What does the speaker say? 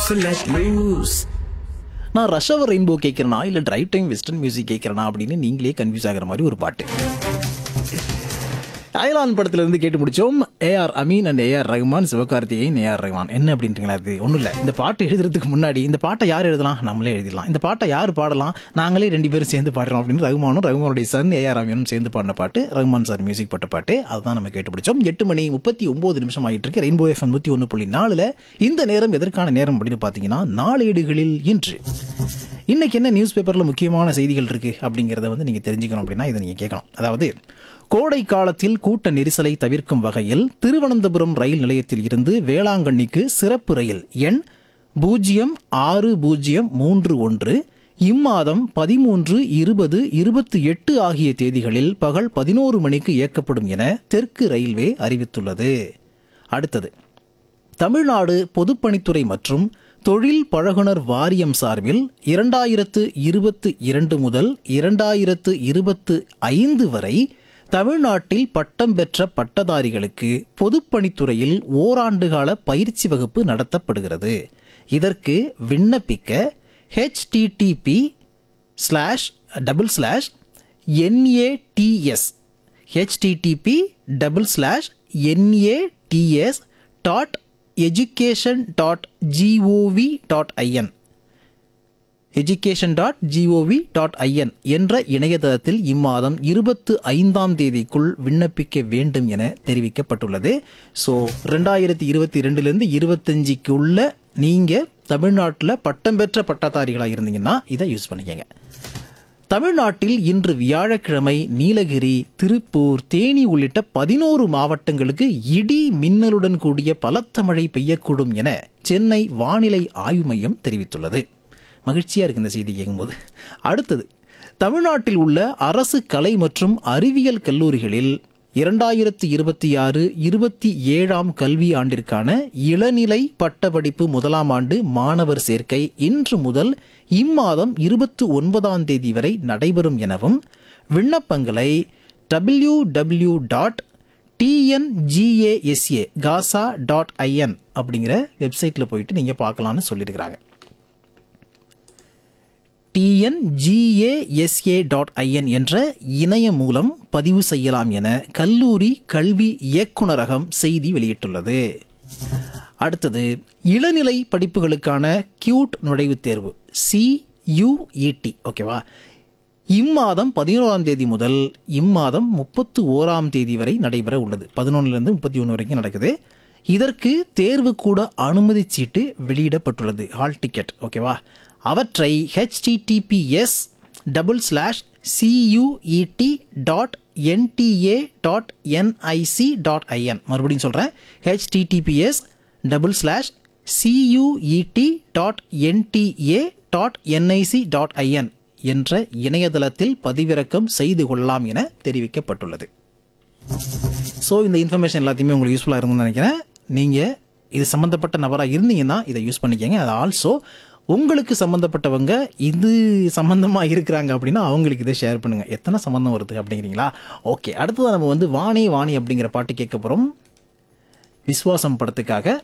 let loose. நான் rush hour Rainbow கேட்குறேனா இல்லை டிரைவ் டைம் வெஸ்டர்ன் மியூசிக் கேட்குறேனா அப்படின்னு நீங்களே கன்ஃபியூஸ் ஆகிற மாதிரி ஒரு பாட்டு அயலான் படத்துல இருந்து கேட்டு முடிச்சோம் A R Ameen and A R Rahman Sivakarthikeyan A R Rahman என்ன அப்படின்றீங்களா அது ஒன்றும் இல்லை இந்த பாட்டு எழுதுறதுக்கு முன்னாடி இந்த பாட்டை யார் எழுதலாம் நம்மளே எழுதிடலாம் இந்த பாட்டை யார் பாடலாம் நாங்களே ரெண்டு பேரும் சேர்ந்து பாடுறோம் அப்படின்னு ரஹ்மானும் ரஹ்மானுடைய சன் ஏஆர் அமீனும் சேர்ந்து பாடின பாட்டு ரஹ்மான் சார் மியூசிக் போட்ட பாட்டு அதுதான் நம்ம கேட்டு பிடிச்சோம் எட்டு மணி முப்பத்தி ஒன்பது நிமிஷம் ஆகிட்டு இருக்கு ரெயின்போ எஃப்எம் நூற்றி ஒன்று புள்ளி நாலுல இந்த நேரம் எதற்கான நேரம் அப்படின்னு பார்த்தீங்கன்னா நாளேடுகளில் இன்று இன்னைக்கு என்ன நியூஸ் பேப்பர்ல முக்கியமான செய்திகள் இருக்கு அப்படிங்கிறத வந்து நீங்க தெரிஞ்சுக்கணும் அப்படின்னா இதை நீங்க கேட்கலாம் அதாவது கோடை காலத்தில் கூட்ட நெரிசலை தவிர்க்கும் வகையில் திருவனந்தபுரம் ரயில் நிலையத்தில் இருந்து வேளாங்கண்ணிக்கு சிறப்பு ரயில் எண் பூஜ்ஜியம் ஆறு பூஜ்ஜியம் மூன்று ஒன்று இம்மாதம் பதிமூன்று இருபது இருபத்தி எட்டு ஆகிய தேதிகளில் பகல் பதினோரு மணிக்கு இயக்கப்படும் என தெற்கு ரயில்வே அறிவித்துள்ளது அடுத்தது தமிழ்நாடு பொதுப்பணித்துறை மற்றும் தொழில் பழகுனர் வாரியம் சார்பில் இரண்டாயிரத்து இருபத்து இரண்டு முதல் இரண்டாயிரத்து இருபத்து ஐந்து வரை தமிழ்நாட்டில் பட்டம் பெற்ற பட்டதாரிகளுக்கு பொதுப்பணித்துறையில் ஓராண்டு கால பயிற்சி வகுப்பு நடத்தப்படுகிறது இதற்கு விண்ணப்பிக்க HTTP slash double slash NADS HTTP double slash NADS dot education dot GOV dot IN education dot GOV dot IN என்ற இணையதளத்தில் இம்மாதம் இருபத்து ஐந்தாம் தேதிக்குள் விண்ணப்பிக்க வேண்டும் என தெரிவிக்கப்பட்டுள்ளது ஸோ ரெண்டாயிரத்தி இருபத்தி ரெண்டுலேருந்து இருபத்தஞ்சிக்குள்ள நீங்கள் தமிழ்நாட்டில் பட்டம் பெற்ற பட்டதாரிகளாக இருந்தீங்கன்னா இதை யூஸ் பண்ணிக்கங்க தமிழ்நாட்டில் இன்று வியாழக்கிழமை நீலகிரி திருப்பூர் தேனி உள்ளிட்ட பதினோரு மாவட்டங்களுக்கு இடி மின்னலுடன் கூடிய பலத்த மழை பெய்யக்கூடும் என சென்னை வானிலை ஆய்வு மையம் தெரிவித்துள்ளது மகிழ்ச்சியா இருக்கு இந்த செய்தி கேட்கும்போது அடுத்தது தமிழ்நாட்டில் உள்ள அரசு கலை மற்றும் அறிவியல் கல்லூரிகளில் இரண்டாயிரத்து இருபத்தி ஆறு இருபத்தி ஏழாம் கல்வி ஆண்டிற்கான இளநிலை பட்டப்படிப்பு முதலாம் ஆண்டு மாணவர் சேர்க்கை இன்று முதல் இம்மாதம் இருபத்தி ஒன்பதாம் தேதி வரை நடைபெறும் எனவும் விண்ணப்பங்களை டபிள்யூ டபிள்யூ டாட் டிஎன்ஜிஏஎஸ்ஏ காசா டாட் ஐஎன் அப்படிங்கிற வெப்சைட்டில் போயிட்டு நீங்கள் பார்க்கலான்னு சொல்லியிருக்கிறாங்க டிஎன்ஜிஏஎஸ்ஏ டாட் ஐஎன் என்ற இணையம் மூலம் பதிவு செய்யலாம் என கல்லூரி கல்வி இயக்குனரகம் செய்தி வெளியிட்டுள்ளது அடுத்தது இளநிலை படிப்புகளுக்கான கியூட் நுழைவுத் தேர்வு சியூஇடி ஓகேவா இம்மாதம் பதினோராம் தேதி முதல் இம்மாதம் முப்பத்து ஓராம் தேதி வரை நடைபெற உள்ளது பதினொன்னுலேருந்து முப்பத்தி ஒன்று வரைக்கும் நடக்குது இதற்கு தேர்வு கூட அனுமதி சீட்டு வெளியிடப்பட்டுள்ளது ஹால் டிக்கெட் ஓகேவா அவற்றை HTTPS double slash CUET dot NTA dot NIC dot IN மறுபடியும் சொல்கிறேன் HTTPS double slash CUET dot NTA dot NIC dot IN என்ற இணையதளத்தில் பதிவிறக்கம் செய்து கொள்ளலாம் என தெரிவிக்கப்பட்டுள்ளது ஸோ இந்த இன்ஃபர்மேஷன் எல்லாத்தையுமே உங்களுக்கு யூஸ்ஃபுல்லாக இருக்கும்னு நினைக்கிறேன் நீங்கள் இது சம்மந்தப்பட்ட நபராக இருந்தீங்கன்னா இதை யூஸ் பண்ணிக்கங்க அது ஆல்சோ உங்களுக்கு சம்மந்தப்பட்டவங்க இது சம்மந்தமாக இருக்கிறாங்க அப்படின்னா அவங்களுக்கு இதை ஷேர் பண்ணுங்கள் எத்தனை சம்மந்தம் வருது அப்படிங்கிறீங்களா ஓகே அடுத்தது நம்ம வந்து வாணி வாணி அப்படிங்கிற பாட்டு கேட்க போகிறோம் விஸ்வாசம் படத்துக்காக